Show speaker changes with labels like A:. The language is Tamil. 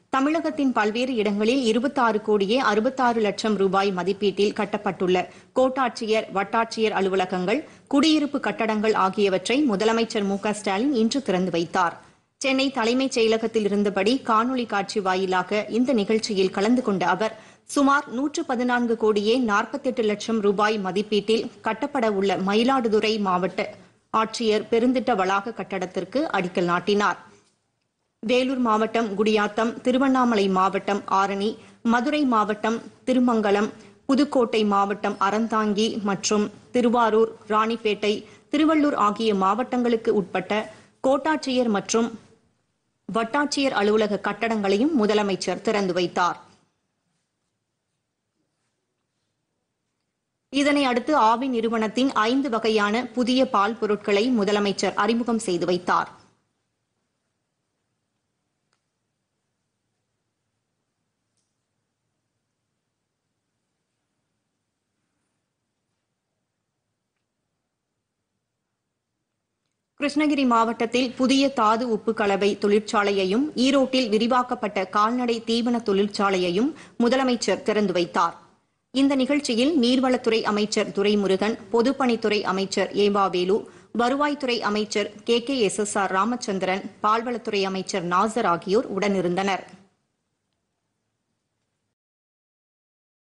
A: தமிழகத்தின் பல்வேறு இடங்களில் இருபத்தாறு கோடியே அறுபத்தாறு லட்சம் ரூபாய் மதிப்பீட்டில் கட்டப்பட்டுள்ள கோட்டாட்சியர் வட்டாட்சியர் அலுவலகங்கள் குடியிருப்பு கட்டடங்கள் ஆகியவற்றை முதலமைச்சர் மு க ஸ்டாலின் இன்று திறந்து வைத்தார் சென்னை தலைமைச் செயலகத்தில் இருந்தபடி காணொலி காட்சி வாயிலாக இந்த நிகழ்ச்சியில் கலந்து கொண்ட அவர் சுமார் நூற்று பதினான்கு கோடியே நாற்பத்தெட்டு லட்சம் ரூபாய் மதிப்பீட்டில் கட்டப்பட உள்ள மயிலாடுதுறை மாவட்ட ஆட்சியர் பெருந்திட்ட வளாக கட்டடத்திற்கு அடிக்கல் நாட்டினார் வேலூர் மாவட்டம் குடியாத்தம் திருவண்ணாமலை மாவட்டம் ஆரணி மதுரை மாவட்டம் திருமங்கலம் புதுக்கோட்டை மாவட்டம் அறந்தாங்கி மற்றும் திருவாரூர் ராணிப்பேட்டை திருவள்ளூர் ஆகிய மாவட்டங்களுக்கு உட்பட்ட கோட்டாட்சியர் மற்றும் வட்டாட்சியர் அலுவலக கட்டடங்களையும் முதலமைச்சர் திறந்து வைத்தார் இதனை அடுத்து ஆவி நிறுவனத்தின் ஐந்து வகையான புதிய பால் பொருட்களை முதலமைச்சர் அறிமுகம் செய்து வைத்தார் கிருஷ்ணகிரி மாவட்டத்தில் புதிய தாது உப்பு கலவை தொழிற்சாலையையும் ஈரோட்டில் விரிவாக்கப்பட்ட கால்நடை தீவன தொழிற்சாலையையும் முதலமைச்சர் திறந்து வைத்தார் இந்த நிகழ்ச்சியில் நீர்வளத்துறை அமைச்சர் துரைமுருகன் பொதுப்பணித்துறை அமைச்சர் ஏவாவேலு வருவாய்த்துறை அமைச்சர் K K S S R Ramachandran பால்வளத்துறை அமைச்சர் நாசர் ஆகியோர் உடனிருந்தனர்